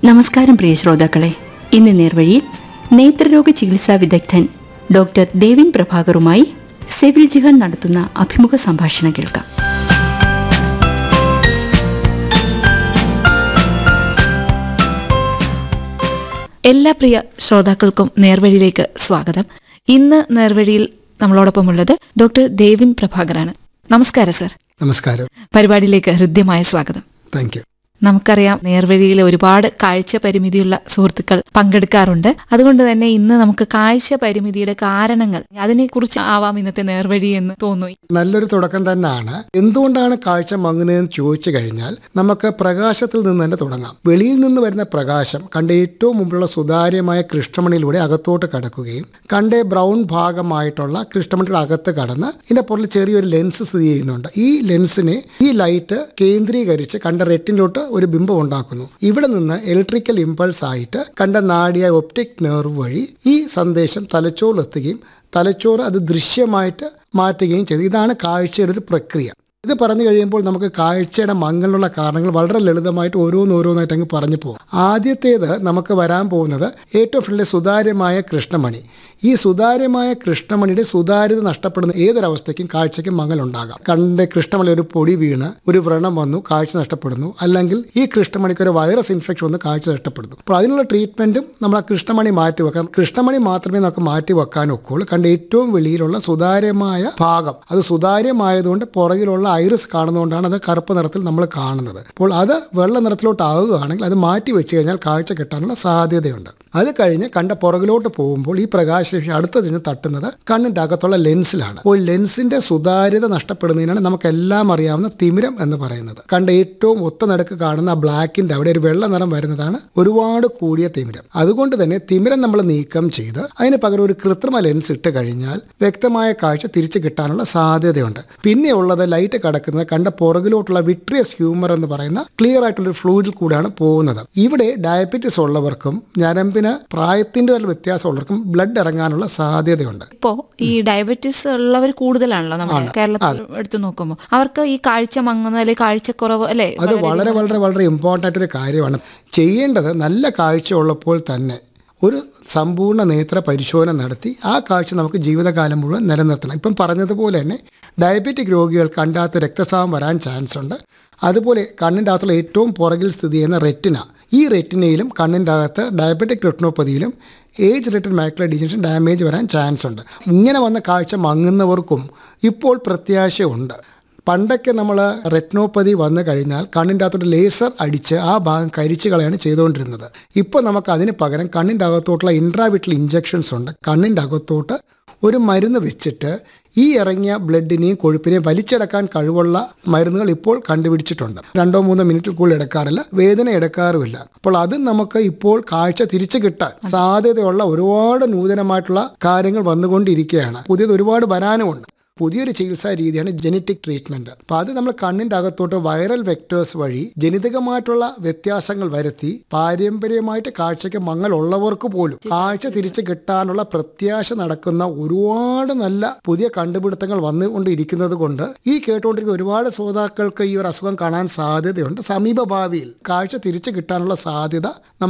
നമസ്കാരം പ്രിയ ശ്രോതാക്കളെ ഇന്ന് നേർവഴിയിൽ നേത്രരോഗ ചികിത്സാ വിദഗ്ധൻ ഡോക്ടർ ദേവിൻ പ്രഭാകറുമായി സെവിൽ ജിഹാൻ നടത്തുന്ന അഭിമുഖ സംഭാഷണം കേൾക്കാം എല്ലാ പ്രിയ ശ്രോതാക്കൾക്കും നേർവഴിയിലേക്ക് സ്വാഗതം ഇന്ന് നേർവഴിയിൽ നമ്മളോടൊപ്പമുള്ളത് ഡോക്ടർ ദേവിൻ പ്രഭാകറാണ് നമസ്കാരം സർ നമസ്കാരം പരിപാടിയിലേക്ക് ഹൃദ്യമായ സ്വാഗതം താങ്ക് യു നമുക്കറിയാം നേർവഴിയിൽ ഒരുപാട് കാഴ്ച പരിമിതിയുള്ള സുഹൃത്തുക്കൾ പങ്കെടുക്കാറുണ്ട് അതുകൊണ്ട് തന്നെ ഇന്ന് നമുക്ക് കാഴ്ച പരിമിതിയുടെ കാരണങ്ങൾ അതിനെക്കുറിച്ച് ആവാം ഇന്നത്തെ നേർവഴി എന്ന് തോന്നുന്നു നല്ലൊരു തുടക്കം തന്നെയാണ് എന്തുകൊണ്ടാണ് കാഴ്ച മങ്ങുന്നതെന്ന് ചോദിച്ചു കഴിഞ്ഞാൽ നമുക്ക് പ്രകാശത്തിൽ നിന്ന് തന്നെ തുടങ്ങാം വെളിയിൽ നിന്ന് വരുന്ന പ്രകാശം കണ്ട ഏറ്റവും മുമ്പിലുള്ള സുതാര്യമായ കൃഷ്ണമണിയിലൂടെ അകത്തോട്ട് കടക്കുകയും കണ്ട ബ്രൗൺ ഭാഗമായിട്ടുള്ള കൃഷ്ണമണിയുടെ അകത്ത് കടന്ന് ഇതിന്റെ പുറകിൽ ചെറിയൊരു ലെൻസ് സ്ഥിതി ചെയ്യുന്നുണ്ട് ഈ ലെൻസിനെ ഈ ലൈറ്റ് കേന്ദ്രീകരിച്ച് കണ്ട റെറ്റിനിലോട്ട് ഒരു ബിംബം ഉണ്ടാക്കുന്നു ഇവിടെ നിന്ന് ഇലക്ട്രിക്കൽ ഇമ്പൾസ് ആയിട്ട് കണ്ട നാടിയ ഒപ്റ്റിക് നെർവ് വഴി ഈ സന്ദേശം തലച്ചോറിലെത്തുകയും തലച്ചോറ് അത് ദൃശ്യമായിട്ട് മാറ്റുകയും ചെയ്തു ഇതാണ് കാഴ്ചയുടെ ഒരു പ്രക്രിയ ഇത് പറഞ്ഞു കഴിയുമ്പോൾ നമുക്ക് കാഴ്ചയുടെ മങ്ങലുള്ള കാരണങ്ങൾ വളരെ ലളിതമായിട്ട് ഓരോന്നോരോന്നായിട്ട് അങ്ങ് പറഞ്ഞു പോകും ആദ്യത്തേത് നമുക്ക് വരാൻ പോകുന്നത് ഏറ്റവും ഫ്രണ്ടിലെ സുതാര്യമായ കൃഷ്ണമണി ഈ സുതാര്യമായ കൃഷ്ണമണിയുടെ സുതാര്യത നഷ്ടപ്പെടുന്ന ഏതൊരവസ്ഥയ്ക്കും കാഴ്ചയ്ക്കും മങ്ങലുണ്ടാകാം കണ്ണിന്റെ കൃഷ്ണമണി ഒരു പൊടി വീണ് ഒരു വ്രണം വന്നു കാഴ്ച നഷ്ടപ്പെടുന്നു അല്ലെങ്കിൽ ഈ കൃഷ്ണമണിക്ക് ഒരു വൈറസ് ഇൻഫെക്ഷൻ വന്ന് കാഴ്ച നഷ്ടപ്പെടുന്നു അപ്പോൾ അതിനുള്ള ട്രീറ്റ്മെന്റും നമ്മൾ ആ കൃഷ്ണമണി മാറ്റി വെക്കാം കൃഷ്ണമണി മാത്രമേ നമുക്ക് മാറ്റി വെക്കാൻ ഒക്കുള്ളൂ കണ്ട ഏറ്റവും വെളിയിലുള്ള സുതാര്യമായ ഭാഗം അത് സുതാര്യമായതുകൊണ്ട് പുറകിലുള്ള ഐറിസ് കാണുന്നതുകൊണ്ടാണ് അത് കറുപ്പ് നിറത്തിൽ നമ്മൾ കാണുന്നത് അപ്പോൾ അത് വെള്ള നിറത്തിലോട്ട് ആവുകയാണെങ്കിൽ അത് മാറ്റി വെച്ച് കഴിഞ്ഞാൽ കാഴ്ച കിട്ടാനുള്ള സാധ്യതയുണ്ട് അത് കഴിഞ്ഞ് കണ്ട പുറകിലോട്ട് പോകുമ്പോൾ ഈ പ്രകാശരശ്മി അടുത്ത് ചെന്ന് തട്ടുന്നത് കണ്ണിന്റെ അകത്തുള്ള ലെൻസിലാണ് അപ്പോൾ ലെൻസിന്റെ സുതാര്യത നഷ്ടപ്പെടുന്നതിനാണ് നമുക്ക് എല്ലാം അറിയാവുന്ന തിമിരം എന്ന് പറയുന്നത് കണ്ട ഏറ്റവും ഒത്ത നടുക്ക് കാണുന്ന ആ ബ്ലാക്കിന്റെ അവിടെ ഒരു വെള്ള നിറം വരുന്നതാണ് ഒരുപാട് കൂടിയ തിമിരം അതുകൊണ്ട് തന്നെ തിമിരം നമ്മൾ നീക്കം ചെയ്ത് അതിന് പകരം ഒരു കൃത്രിമ ലെൻസ് ഇട്ട് കഴിഞ്ഞാൽ വ്യക്തമായ കാഴ്ച തിരിച്ചു കിട്ടാനുള്ള സാധ്യതയുണ്ട് പിന്നെ ഉള്ളത് ലൈറ്റ് കടക്കുന്നത് കണ്ട പുറകിലോട്ടുള്ള വിട്രിയസ് ഹ്യൂമർ എന്ന് പറയുന്ന ക്ലിയർ ആയിട്ടുള്ള ഒരു ഫ്ലൂയിഡിൽ കൂടെയാണ് പോകുന്നത് ഇവിടെ ഡയബറ്റീസ് ഉള്ളവർക്കും ഞരമ്പിന് പ്രായത്തിന്റെ തന്നെ വ്യത്യാസമുള്ളവർക്കും ബ്ലഡ് ഇറങ്ങാനുള്ള സാധ്യതയുണ്ട് ഇപ്പോ ഈ ഡയബറ്റീസ് ഉള്ളവർ കൂടുതലാണല്ലോ നമ്മൾ കേരളത്തിൽ എടുത്തു നോക്കുമ്പോൾ അവർക്ക് ഈ കാഴ്ച മങ്ങുന്ന അല്ലെങ്കിൽ കാഴ്ചക്കുറവ് അല്ലെ അത് വളരെ വളരെ വളരെ ഇമ്പോർട്ടൻ്റ് ആയിട്ടൊരു കാര്യമാണ് ചെയ്യേണ്ടത് നല്ല കാഴ്ച ഉള്ളപ്പോൾ തന്നെ ഒരു സമ്പൂർണ്ണ നേത്ര പരിശോധന നടത്തി ആ കാഴ്ച നമുക്ക് ജീവിതകാലം മുഴുവൻ നിലനിർത്തണം ഇപ്പം പറഞ്ഞതുപോലെ തന്നെ ഡയബറ്റിക് രോഗികൾക്ക് കണ്ടാത്ത രക്തസ്രാവം വരാൻ ചാൻസ് ഉണ്ട് അതുപോലെ കണ്ണിൻ്റെ അകത്തുള്ള ഏറ്റവും പുറകിൽ സ്ഥിതി ചെയ്യുന്ന റെറ്റിന ഈ റെറ്റിനയിലും കണ്ണിൻ്റെ അകത്ത് ഡയബറ്റിക് റെറ്റിനോപ്പതിയിലും age related macular degeneration damage വരാൻ ചാൻസ് ഉണ്ട് ഇങ്ങനെ വന്ന കാഴ്ച മങ്ങുന്നവർക്കും ഇപ്പോൾ പ്രത്യാശയുണ്ട് പണ്ടൊക്കെ നമ്മൾ റെറ്റ്നോപ്പതി വന്നു കഴിഞ്ഞാൽ കണ്ണിൻ്റെ അകത്തോട്ട് ലേസർ അടിച്ച് ആ ഭാഗം കരിച്ചു കളയാണ് ചെയ്തുകൊണ്ടിരുന്നത് ഇപ്പോൾ നമുക്ക് അതിന് പകരം കണ്ണിൻ്റെ അകത്തോട്ടുള്ള ഇൻട്രാവിറ്റൽ ഇഞ്ചെക്ഷൻസ് ഉണ്ട് കണ്ണിൻ്റെ അകത്തോട്ട് ഒരു മരുന്ന് വെച്ചിട്ട് ഈ ഇറങ്ങിയ ബ്ലഡിനെയും കൊഴുപ്പിനെയും വലിച്ചെടുക്കാൻ കഴിവുള്ള മരുന്നുകൾ ഇപ്പോൾ കണ്ടുപിടിച്ചിട്ടുണ്ട് രണ്ടോ മൂന്നോ മിനിറ്റിൽ കൂടുതൽ എടുക്കാറില്ല വേദന എടുക്കാറുമില്ല അപ്പോൾ അത് നമുക്ക് ഇപ്പോൾ കാഴ്ച തിരിച്ചു കിട്ടാൻ സാധ്യതയുള്ള ഒരുപാട് നൂതനമായിട്ടുള്ള കാര്യങ്ങൾ വന്നുകൊണ്ടിരിക്കുകയാണ് പുതിയത് ഒരുപാട് വരാനുമുണ്ട് പുതിയൊരു ചികിത്സാ രീതിയാണ് ജനറ്റിക് ട്രീറ്റ്മെന്റ് അപ്പോൾ അത് നമ്മൾ കണ്ണിന്റെ അകത്തോട്ട് വൈറൽ വെക്ടേഴ്സ് വഴി ജനിതകമായിട്ടുള്ള വ്യത്യാസങ്ങൾ വരുത്തി പാരമ്പര്യമായിട്ട് കാഴ്ചയ്ക്ക് മങ്ങൽ ഉള്ളവർക്ക് പോലും കാഴ്ച തിരിച്ചു കിട്ടാനുള്ള പ്രത്യാശ നടക്കുന്ന ഒരുപാട് നല്ല പുതിയ കണ്ടുപിടുത്തങ്ങൾ വന്നുകൊണ്ടിരിക്കുന്നത് കൊണ്ട് ഈ കേട്ടുകൊണ്ടിരിക്കുന്ന ഒരുപാട് ശ്രോതാക്കൾക്ക് ഈ ഒരു അസുഖം കാണാൻ സാധ്യതയുണ്ട് സമീപ ഭാവിയിൽ കാഴ്ച തിരിച്ചു കിട്ടാനുള്ള സാധ്യത